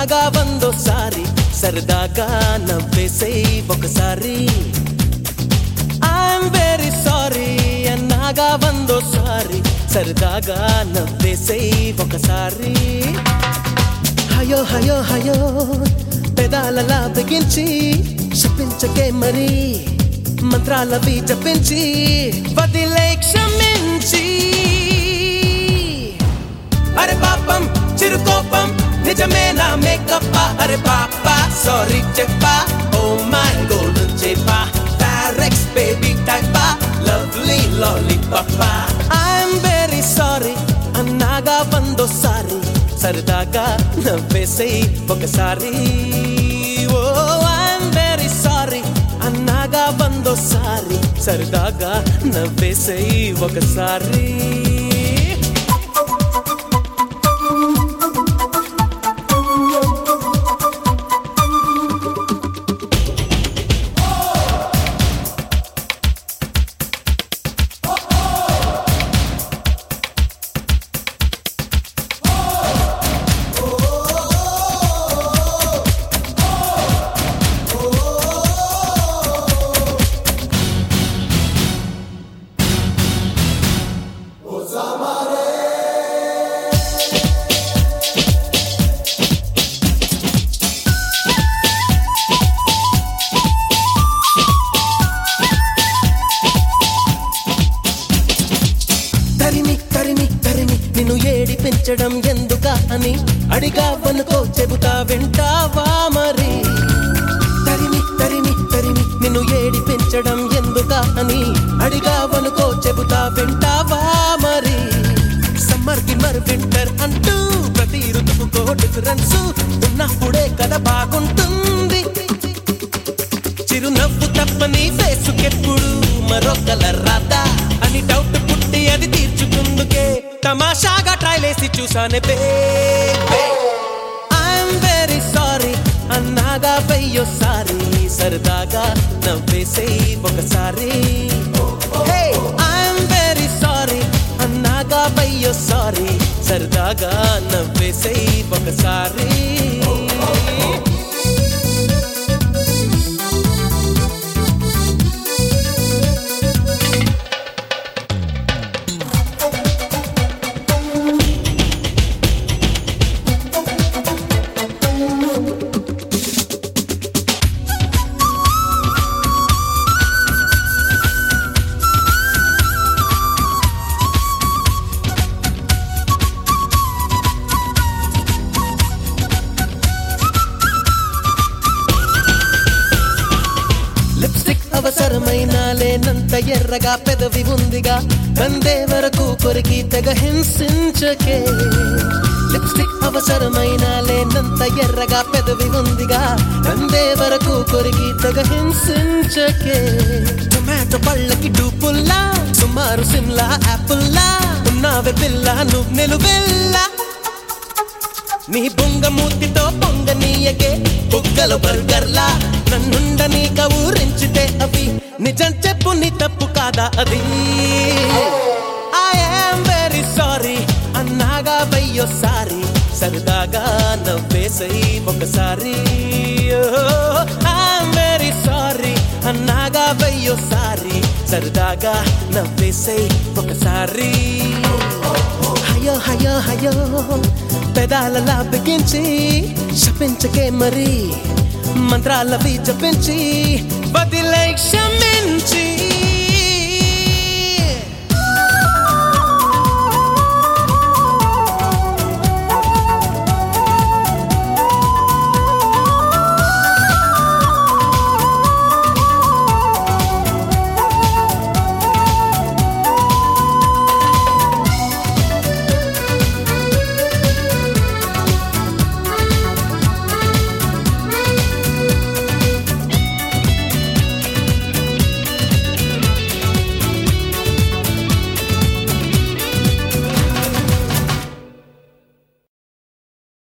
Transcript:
అన్నాగా వందోసారి సరదాగా నవ్వేసేయ్ ఒకసారి ఐఎమ్ వెరీ సారీ అన్నాగా వందోసారి సరదాగా నవ్వేసేయ్ ఒకసారి హయో హయో హయో పెదాలలా బిగించి శపించకే మరి మంత్రాలవి జపించి వదిలే క్షమించి అరే పాపం చిరుకోపం నిజమేనా మేకప్ప అరే పాప సారీ చెప్పా ఓ మై గోల్డెన్ చెప్పా ఫారెక్స్ బేబీ టైపా లవ్లీ లాలీపాప ఐఎమ్ వెరీ సారీ అన్నాగా వందోసారి సరదాగా నవ్వేసేయ్ ఒకసారి ఓ ఐఎమ్ వెరీ సారీ అన్నాగా వందోసారి సరదాగా నవ్వేసేయ్ ఒకసారి తరిమి తరిమి తరిమి నిన్ను ఏడిపించడం ఎందుక అని అడిగావనుకో చెబుతా వింటావా మరి తరిమి తరిమి తరిమి నిన్ను ఏడిపించడం ఎందుక అని అడిగావనుకో చెబుతా వింటావా మరి సమ్మర్ కి మరి వింటర్ అంటూ ప్రతి ఋతువుకో డిఫరెన్స్ ఉన్నప్పుడే కదా బాగుంటుంది చిరునవ్వు తప్పని ఫేసుకెప్పుడు మరో కలర్ రాదా అని డౌట్ పుట్టి అది తీర్చుకుందుకే తమాషాగా ట్రైలేసి చూసానే ఐఎమ్ వెరీ సారీ అన్నాగా వెయ్యోసారి సరదాగా నవ్వేసేయ్ ఒకసారి ఐఎమ్ వెరీ సారీ అన్నాగా వెయ్యోసారి సరదాగా నవ్వేసేయ్ ఒకసారి లిప్స్టిక్ అవసరమైన లేనంత ఎర్రగా పెదవి ఉందిగా కందే వరకు కొరికి తెగ హింసించకే లిప్స్టిక్ అవసరమైన లేనంత ఎర్రగా పెదవి ఉందిగా కందే వరకు కొరికి తెగ హింసించకే టొమాటో పళ్ళకి డూపుల్లా సుమారు సిమ్లా యాపుల్లా ఉన్నావే పిల్ల నువ్వు నిలువెల్లా నీ బొంగ మూతితో పొంగనీయకే బుగ్గలు బర్గర్లా నన్నుండ నీక ఊరించితే అవి నిజం చెప్పు నీ తప్పు కాదా అది ఐఎమ్ వెరీ సారీ అన్నాగా వెయ్యోసారి సరదాగా నవ్వేసై ఒకసారి ఐఎమ్ వెరీ సారీ అన్నాగా వెయ్యోసారి సరదాగా నవ్వేసై ఒకసారి హయో హయో హయో పెదాలలా బిగించి శపించకే మరి మంత్రాలవి జపించి వదిలే క్షమించి